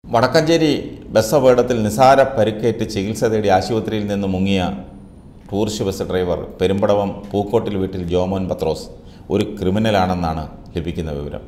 Vadakkanchery bus അപകടത്തിൽ നിസാര പരിക്കേറ്റ് ചികിത്സ തേടി ആശുപത്രിയിൽ നിന്ന് മുങ്ങിയ ടൂറിസ്റ്റ് ബസ് ഡ്രൈവർ പെരുമ്പടവം പൂക്കോട്ടിൽ വീട്ടിൽ ജോമോൻ പത്രോസ് ഒരു ക്രിമിനലാണെന്നാണ് ലഭിക്കുന്ന വിവരം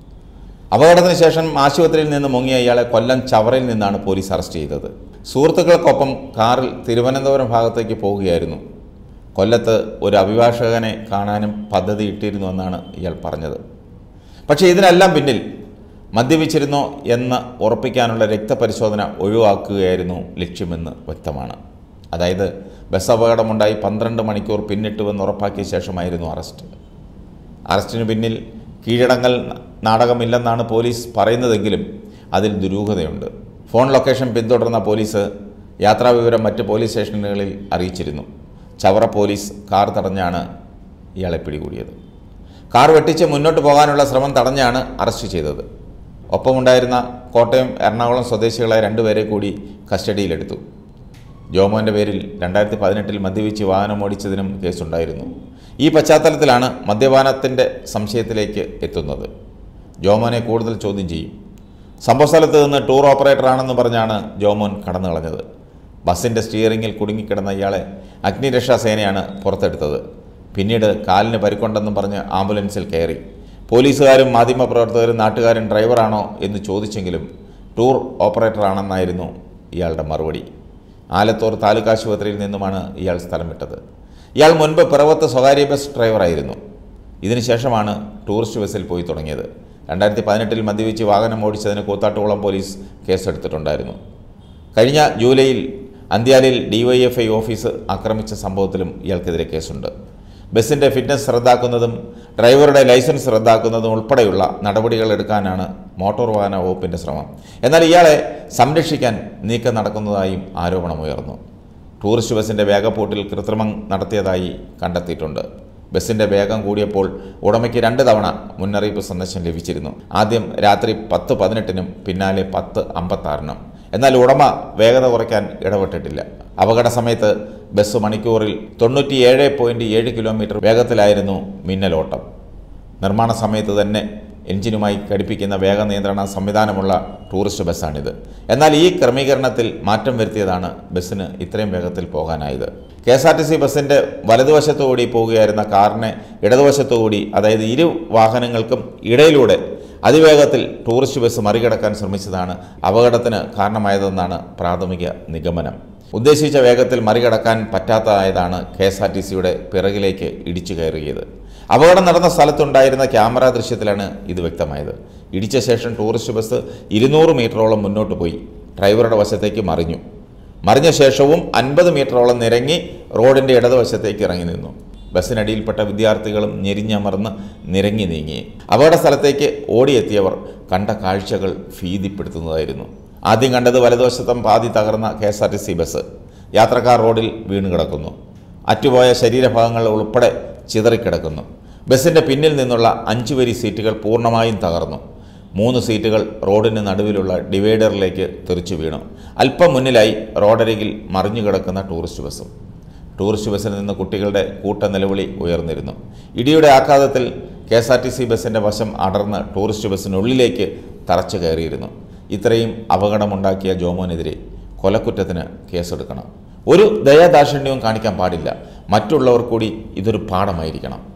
അപകടത്തിന് ശേഷം ആശുപത്രിയിൽ നിന്ന് മുങ്ങിയ ഇയാളെ കൊല്ലം ചവറയിൽ നിന്നാണ് പോലീസ് അറസ്റ്റ് ചെയ്തത് സുഹൃത്തുക്കൾക്കൊപ്പം കാറിൽ തിരുവനന്തപുരം ഭാഗത്തേക്ക് പോവുകയായിരുന്നു കൊല്ലത്ത് ഒരു അഭിഭാഷകനെ കാണാനും പദ്ധതി ഇട്ടിരുന്നുവെന്നാണ് ഇയാൾ പറഞ്ഞത് പക്ഷേ ഇതിനെല്ലാം പിന്നിൽ മദ്യപിച്ചിരുന്നോ എന്ന് ഉറപ്പിക്കാനുള്ള രക്തപരിശോധന ഒഴിവാക്കുകയായിരുന്നു ലക്ഷ്യമെന്ന് വ്യക്തമാണ് അതായത് ബസ് അപകടമുണ്ടായി പന്ത്രണ്ട് മണിക്കൂർ പിന്നിട്ടുവെന്ന് ഉറപ്പാക്കിയ ശേഷമായിരുന്നു അറസ്റ്റ് അറസ്റ്റിന് പിന്നിൽ കീഴടങ്ങൽ നാടകമില്ലെന്നാണ് പോലീസ് പറയുന്നതെങ്കിലും അതിൽ ദുരൂഹതയുണ്ട് ഫോൺ ലൊക്കേഷൻ പിന്തുടർന്ന പോലീസ് യാത്രാവിവരം മറ്റ് പോലീസ് സ്റ്റേഷനുകളിൽ അറിയിച്ചിരുന്നു ചവറ പോലീസ് കാർ തടഞ്ഞാണ് ഇയാളെ പിടികൂടിയത് കാർ വെട്ടിച്ച് മുന്നോട്ട് പോകാനുള്ള ശ്രമം തടഞ്ഞാണ് അറസ്റ്റ് ചെയ്തത് ഒപ്പമുണ്ടായിരുന്ന കോട്ടയം എറണാകുളം സ്വദേശികളായ രണ്ടുപേരെ കൂടി കസ്റ്റഡിയിലെടുത്തു ജോമോൻ്റെ പേരിൽ രണ്ടായിരത്തി പതിനെട്ടിൽ മദ്യപിച്ച് വാഹനമോടിച്ചതിനും കേസുണ്ടായിരുന്നു ഈ പശ്ചാത്തലത്തിലാണ് മദ്യപാനത്തിൻ്റെ സംശയത്തിലേക്ക് എത്തുന്നത് ജോമോനെ കൂടുതൽ ചോദ്യം ചെയ്യും സംഭവസ്ഥലത്ത് നിന്ന് ടൂർ ഓപ്പറേറ്ററാണെന്ന് പറഞ്ഞാണ് ജോമോൻ കടന്നു കളഞ്ഞത് ബസ്സിൻ്റെ സ്റ്റിയറിങ്ങിൽ കുടുങ്ങിക്കിടന്ന ഇയാളെ അഗ്നിരക്ഷാ സേനയാണ് പുറത്തെടുത്തത് പിന്നീട് കാലിന് പരിക്കൊണ്ടെന്നും പറഞ്ഞ് ആംബുലൻസിൽ കയറി പോലീസുകാരും മാധ്യമപ്രവർത്തകരും നാട്ടുകാരും ഡ്രൈവറാണോ എന്ന് ചോദിച്ചെങ്കിലും ടൂർ ഓപ്പറേറ്ററാണെന്നായിരുന്നു ഇയാളുടെ മറുപടി ആലത്തൂർ താലൂക്ക് ആശുപത്രിയിൽ നിന്നുമാണ് ഇയാൾ സ്ഥലം വിട്ടത് ഇയാൾ മുൻപ് പിറവത്ത് സ്വകാര്യ ബസ് ഡ്രൈവറായിരുന്നു ഇതിനുശേഷമാണ് ടൂറിസ്റ്റ് ബസ്സിൽ പോയി തുടങ്ങിയത് രണ്ടായിരത്തി പതിനെട്ടിൽ മദ്യപിച്ച് വാഹനം ഓടിച്ചതിന് കൂത്താട്ടുകുളം പോലീസ് കേസെടുത്തിട്ടുണ്ടായിരുന്നു കഴിഞ്ഞ ജൂലൈയിൽ അന്ത്യാലിൽ ഡിവൈഎഫ്ഐ ഓഫീസ് ആക്രമിച്ച സംഭവത്തിലും ഇയാൾക്കെതിരെ കേസുണ്ട് ബസ്സിൻ്റെ ഫിറ്റ്നസ് റദ്ദാക്കുന്നതും ഡ്രൈവറുടെ ലൈസൻസ് റദ്ദാക്കുന്നതും ഉൾപ്പെടെയുള്ള നടപടികൾ എടുക്കാനാണ് മോട്ടോർ വാഹന വകുപ്പിൻ്റെ ശ്രമം എന്നാൽ ഇയാളെ സംരക്ഷിക്കാൻ നീക്കം നടക്കുന്നതായും ആരോപണമുയർന്നു ടൂറിസ്റ്റ് ബസ്സിൻ്റെ വേഗപ്പൂട്ടിൽ കൃത്രിമം നടത്തിയതായി കണ്ടെത്തിയിട്ടുണ്ട് ബസ്സിൻ്റെ വേഗം കൂടിയപ്പോൾ ഉടമയ്ക്ക് രണ്ട് തവണ മുന്നറിയിപ്പ് സന്ദേശം ലഭിച്ചിരുന്നു ആദ്യം രാത്രി പത്ത് പതിനെട്ടിനും പിന്നാലെ പത്ത് അമ്പത്താറിനും എന്നാൽ ഉടമ വേഗത കുറയ്ക്കാൻ ഇടപെട്ടിട്ടില്ല അപകട സമയത്ത് ബസ് മണിക്കൂറിൽ തൊണ്ണൂറ്റിയേഴ് പോയിൻറ്റ് ഏഴ് കിലോമീറ്റർ വേഗത്തിലായിരുന്നു മിന്നലോട്ടം നിർമ്മാണ സമയത്ത് തന്നെ എഞ്ചിനുമായി ഘടിപ്പിക്കുന്ന വേഗ നിയന്ത്രണ സംവിധാനമുള്ള ടൂറിസ്റ്റ് ബസ്സാണിത് എന്നാൽ ഈ ക്രമീകരണത്തിൽ മാറ്റം വരുത്തിയതാണ് ബസ്സിന് ഇത്രയും വേഗത്തിൽ പോകാനായത് K S R T C ബസ്സിൻ്റെ വലതുവശത്തുകൂടി പോവുകയായിരുന്ന കാറിനെ ഇടതുവശത്തുകൂടി അതായത് ഇരു വാഹനങ്ങൾക്കും ഇടയിലൂടെ അതിവേഗത്തിൽ ടൂറിസ്റ്റ് ബസ് മറികടക്കാൻ ശ്രമിച്ചതാണ് അപകടത്തിന് കാരണമായതെന്നാണ് പ്രാഥമിക നിഗമനം ഉദ്ദേശിച്ച വേഗത്തിൽ മറികടക്കാൻ പറ്റാത്തതായതാണ് കെ എസ് ആർ ടി സിയുടെ പിറകിലേക്ക് ഇടിച്ചു കയറിയത് അപകടം നടന്ന സ്ഥലത്തുണ്ടായിരുന്ന ക്യാമറ ദൃശ്യത്തിലാണ് ഇത് വ്യക്തമായത് ഇടിച്ച ശേഷം ടൂറിസ്റ്റ് ബസ് ഇരുന്നൂറ് മീറ്ററോളം മുന്നോട്ട് പോയി ഡ്രൈവറുടെ വശത്തേക്ക് മറിഞ്ഞു മറിഞ്ഞ ശേഷവും അൻപത് മീറ്ററോളം നിരങ്ങി റോഡിൻ്റെ ഇടതുവശത്തേക്ക് ഇറങ്ങി നിന്നു ബസ്സിനടിയിൽപ്പെട്ട വിദ്യാർത്ഥികളും ഞെരിഞ്ഞമർന്ന് നിരങ്ങി നീങ്ങി അപകട സ്ഥലത്തേക്ക് ഓടിയെത്തിയവർ കണ്ട കാഴ്ചകൾ ഭീതിപ്പെടുത്തുന്നതായിരുന്നു ആദ്യം കണ്ടത് വലതുവശത്തം പാതി തകർന്ന K S R T C bus യാത്രക്കാർ റോഡിൽ വീണ് കിടക്കുന്നു അറ്റുപോയ ശരീരഭാഗങ്ങൾ ഉൾപ്പെടെ ചിതറിക്കിടക്കുന്നു ബസ്സിൻ്റെ പിന്നിൽ നിന്നുള്ള അഞ്ചു വരി സീറ്റുകൾ പൂർണ്ണമായും തകർന്നു മൂന്ന് സീറ്റുകൾ റോഡിന് നടുവിലുള്ള ഡിവൈഡറിലേക്ക് തെറിച്ചു വീണു അല്പം മുന്നിലായി റോഡരികിൽ മറിഞ്ഞു കിടക്കുന്ന ടൂറിസ്റ്റ് ബസ്സും ടൂറിസ്റ്റ് ബസ്സിൽ നിന്ന് കുട്ടികളുടെ കൂട്ട നിലവിളി ഉയർന്നിരുന്നു ഇടിയുടെ ആഘാതത്തിൽ K S R T C ബസ്സിൻ്റെ വശം അടർന്ന് ടൂറിസ്റ്റ് ബസ്സിനുള്ളിലേക്ക് തറച്ചു കയറിയിരുന്നു ഇത്രയും അപകടമുണ്ടാക്കിയ ജോമോനെതിരെ കൊലക്കുറ്റത്തിന് കേസെടുക്കണം ഒരു ദയാദാക്ഷിണ്യവും കാണിക്കാൻ പാടില്ല മറ്റുള്ളവർ കൂടി ഇതൊരു പാഠമായിരിക്കണം